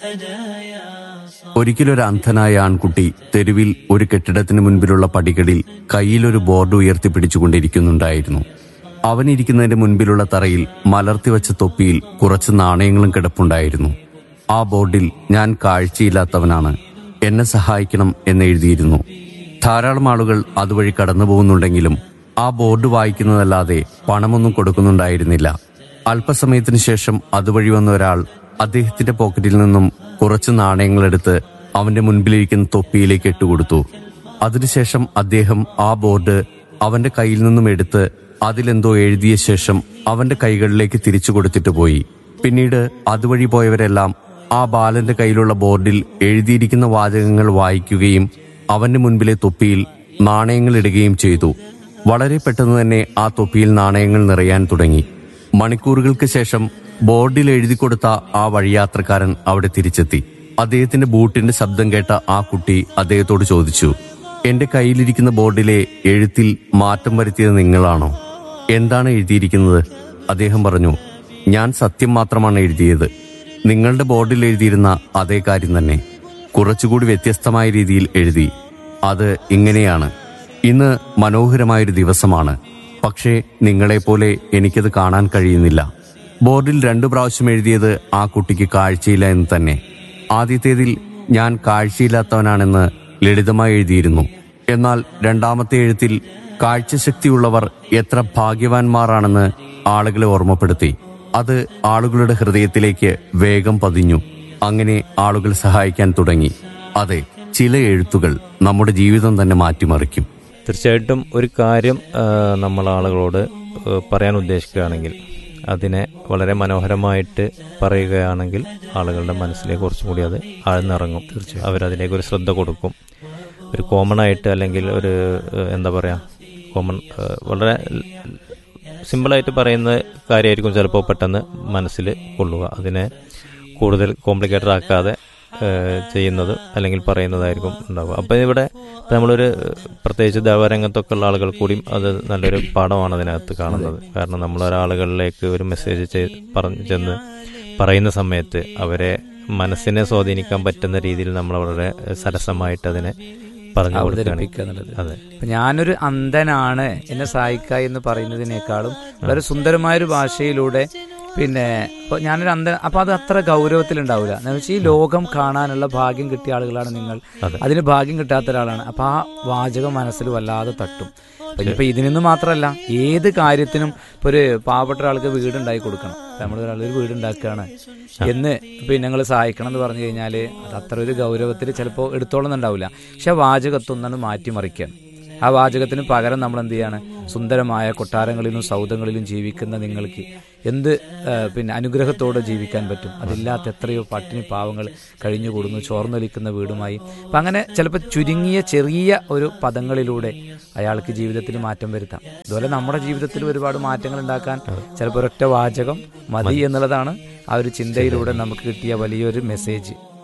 ഒരിക്കലൊരു അന്ധനായ ആൺകുട്ടി തെരുവിൽ ഒരു കെട്ടിടത്തിന് മുൻപിലുള്ള പടികളിൽ കയ്യിലൊരു ബോർഡ് ഉയർത്തിപ്പിടിച്ചുകൊണ്ടിരിക്കുന്നുണ്ടായിരുന്നു അവനിരിക്കുന്നതിന്റെ മുൻപിലുള്ള തറയിൽ മലർത്തിവച്ച തൊപ്പിയിൽ കുറച്ച് നാണയങ്ങളും കിടപ്പുണ്ടായിരുന്നു ആ ബോർഡിൽ ഞാൻ കാഴ്ചയില്ലാത്തവനാണ് എന്നെ സഹായിക്കണം എന്നെഴുതിയിരുന്നു ധാരാളം ആളുകൾ അതുവഴി കടന്നു പോകുന്നുണ്ടെങ്കിലും ആ ബോർഡ് വായിക്കുന്നതല്ലാതെ പണമൊന്നും കൊടുക്കുന്നുണ്ടായിരുന്നില്ല അല്പസമയത്തിന് ശേഷം അതുവഴി വന്ന ഒരാൾ അദ്ദേഹത്തിന്റെ പോക്കറ്റിൽ നിന്നും കുറച്ച് നാണയങ്ങളെടുത്ത് അവന്റെ മുൻപിലിരിക്കുന്ന തൊപ്പിയിലേക്ക് ഇട്ടുകൊടുത്തു അതിനുശേഷം അദ്ദേഹം ആ ബോർഡ് അവന്റെ കയ്യിൽ നിന്നും എടുത്ത് അതിലെന്തോ എഴുതിയ ശേഷം അവന്റെ കൈകളിലേക്ക് തിരിച്ചു കൊടുത്തിട്ട് പോയി പിന്നീട് അതുവഴി പോയവരെല്ലാം ആ ബാലന്റെ കയ്യിലുള്ള ബോർഡിൽ എഴുതിയിരിക്കുന്ന വാചകങ്ങൾ വായിക്കുകയും അവന്റെ മുൻപിലെ തൊപ്പിയിൽ നാണയങ്ങൾ ഇടുകയും ചെയ്തു വളരെ പെട്ടെന്ന് തന്നെ ആ തൊപ്പിയിൽ നാണയങ്ങൾ നിറയാൻ തുടങ്ങി മണിക്കൂറുകൾക്ക് ശേഷം ബോർഡിൽ എഴുതി കൊടുത്ത ആ വഴിയാത്രക്കാരൻ അവിടെ തിരിച്ചെത്തി അദ്ദേഹത്തിന്റെ ബൂട്ടിന്റെ ശബ്ദം കേട്ട ആ കുട്ടി അദ്ദേഹത്തോട് ചോദിച്ചു എന്റെ കയ്യിലിരിക്കുന്ന ബോർഡിലെ എഴുത്തിൽ മാറ്റം വരുത്തിയത് നിങ്ങളാണോ എന്താണ് എഴുതിയിരിക്കുന്നത് അദ്ദേഹം പറഞ്ഞു ഞാൻ സത്യം മാത്രമാണ് എഴുതിയത് നിങ്ങളുടെ ബോർഡിൽ എഴുതിയിരുന്ന അതേ കാര്യം തന്നെ കുറച്ചുകൂടി വ്യത്യസ്തമായ രീതിയിൽ എഴുതി അത് ഇങ്ങനെയാണ് ഇന്ന് മനോഹരമായൊരു ദിവസമാണ് പക്ഷേ നിങ്ങളെപ്പോലെ എനിക്കത് കാണാൻ കഴിയുന്നില്ല ബോർഡിൽ രണ്ടു പ്രാവശ്യം എഴുതിയത് ആ കുട്ടിക്ക് കാഴ്ചയില്ല എന്ന് തന്നെ ആദ്യത്തേതിൽ ഞാൻ കാഴ്ചയില്ലാത്തവനാണെന്ന് ലളിതമായി എഴുതിയിരുന്നു എന്നാൽ രണ്ടാമത്തെ എഴുത്തിൽ കാഴ്ചശക്തിയുള്ളവർ എത്ര ഭാഗ്യവാന്മാരാണെന്ന് ആളുകളെ ഓർമ്മപ്പെടുത്തി അത് ആളുകളുടെ ഹൃദയത്തിലേക്ക് വേഗം പതിഞ്ഞു അങ്ങനെ ആളുകൾ സഹായിക്കാൻ തുടങ്ങി അതെ ചില എഴുത്തുകൾ നമ്മുടെ ജീവിതം തന്നെ മാറ്റിമറിക്കും തീർച്ചയായിട്ടും ഒരു കാര്യം ആ, നമ്മൾ ആളുകളോട് ആ, പറയാൻ ഉദ്ദേശിക്കുകയാണെങ്കിൽ അതിനെ വളരെ മനോഹരമായിട്ട് പറയുകയാണെങ്കിൽ ആളുകളുടെ മനസ്സിലേക്ക് കുറച്ചും കൂടി അത് ആഴ്ന്നിറങ്ങും തീർച്ചയായും അവരതിലേക്ക് ഒരു ശ്രദ്ധ കൊടുക്കും ഒരു കോമൺ ആയിട്ട് അല്ലെങ്കിൽ ഒരു ആ, എന്താ പറയുക കോമൺ ആ, വളരെ സിമ്പിളായിട്ട് പറയുന്ന കാര്യമായിരിക്കും ചിലപ്പോൾ പെട്ടെന്ന് മനസ്സിൽ കൊള്ളുക അതിനെ കൂടുതൽ കോംപ്ലിക്കേറ്റഡ് ആക്കാതെ ഏഹ്, ചെയ്യുന്നത് അല്ലെങ്കിൽ പറയുന്നതായിരിക്കും ഉണ്ടാവുക അപ്പം ഇവിടെ ഇപ്പം നമ്മളൊരു പ്രത്യേകിച്ച് ദേവരംഗത്തൊക്കെ ഉള്ള ആളുകൾ കൂടിയും അത് നല്ലൊരു പാഠമാണ് അതിനകത്ത് കാണുന്നത് കാരണം നമ്മൾ ഒരാളുകളിലേക്ക് ഒരു മെസ്സേജ് ചെയ്- പറഞ്ഞ് ചെന്ന് പറയുന്ന സമയത്ത് അവരെ മനസ്സിനെ സ്വാധീനിക്കാൻ പറ്റുന്ന രീതിയിൽ നമ്മൾ വളരെ സരസമായിട്ട് അതിനെ പറഞ്ഞു അവതരിപ്പിക്കുക കൊടുക്കുകയാണ് എന്നുള്ളത് അതെ അപ്പൊ ഞാനൊരു അന്ധനാണ് എന്നെ സഹായിക്കുക എന്ന് പറയുന്നതിനേക്കാളും വളരെ സുന്ദരമായൊരു ഭാഷയിലൂടെ പിന്നെ ഇപ്പൊ ഞാനൊരു അന്ധ അപ്പൊ അത് അത്ര ഗൗരവത്തിലുണ്ടാവില്ല എന്ന് വെച്ചാൽ ഈ ലോകം കാണാനുള്ള ഭാഗ്യം കിട്ടിയ ആളുകളാണ് നിങ്ങൾ അതെ. അതിന് ഭാഗ്യം കിട്ടാത്ത ഒരാളാണ് അപ്പൊ ആ വാചകം മനസ്സിൽ വല്ലാതെ തട്ടും അപ്പൊ ഇനിയിപ്പോ ഇതിനൊന്നും മാത്രമല്ല ഏത് കാര്യത്തിനും ഇപ്പൊ ഒരു പാവപ്പെട്ട ഒരാൾക്ക് വീട് ഉണ്ടാക്കി കൊടുക്കണം നമ്മൾ ഒരാൾ ഒരു വീട് ഉണ്ടാക്കുകയാണ് എന്ന് പിന്നെ നിങ്ങൾ സഹായിക്കണം എന്ന് പറഞ്ഞു കഴിഞ്ഞാൽ അത് അത്ര ഒരു ഗൗരവത്തിൽ ചിലപ്പോൾ എടുത്തോളുന്നുണ്ടാവില്ല പക്ഷെ ആ വാചകത്തൊന്നാണ് മാറ്റിമറിക്കുകയാണ് ആ വാചകത്തിന് പകരം നമ്മൾ എന്ത് ചെയ്യാണ് സുന്ദരമായ കൊട്ടാരങ്ങളിലും സൗധങ്ങളിലും ജീവിക്കുന്ന നിങ്ങൾക്ക് എന്ത് ആ, പിന്നെ അനുഗ്രഹത്തോടെ ജീവിക്കാൻ പറ്റും അതില്ലാത്ത എത്രയോ പട്ടിണി പാവങ്ങൾ കഴിഞ്ഞുകൂടുന്നു ചോർന്നൊലിക്കുന്ന വീടുമായി അപ്പം അങ്ങനെ ചിലപ്പോൾ ചുരുങ്ങിയ ചെറിയ ഒരു പദങ്ങളിലൂടെ അയാൾക്ക് ജീവിതത്തിൽ മാറ്റം വരുത്താം അതുപോലെ നമ്മുടെ ജീവിതത്തിൽ ഒരുപാട് മാറ്റങ്ങൾ ഉണ്ടാക്കാൻ ചിലപ്പോൾ ഒരൊറ്റ വാചകം മതി എന്നുള്ളതാണ് ആ ഒരു ചിന്തയിലൂടെ നമുക്ക് കിട്ടിയ വലിയൊരു മെസ്സേജ്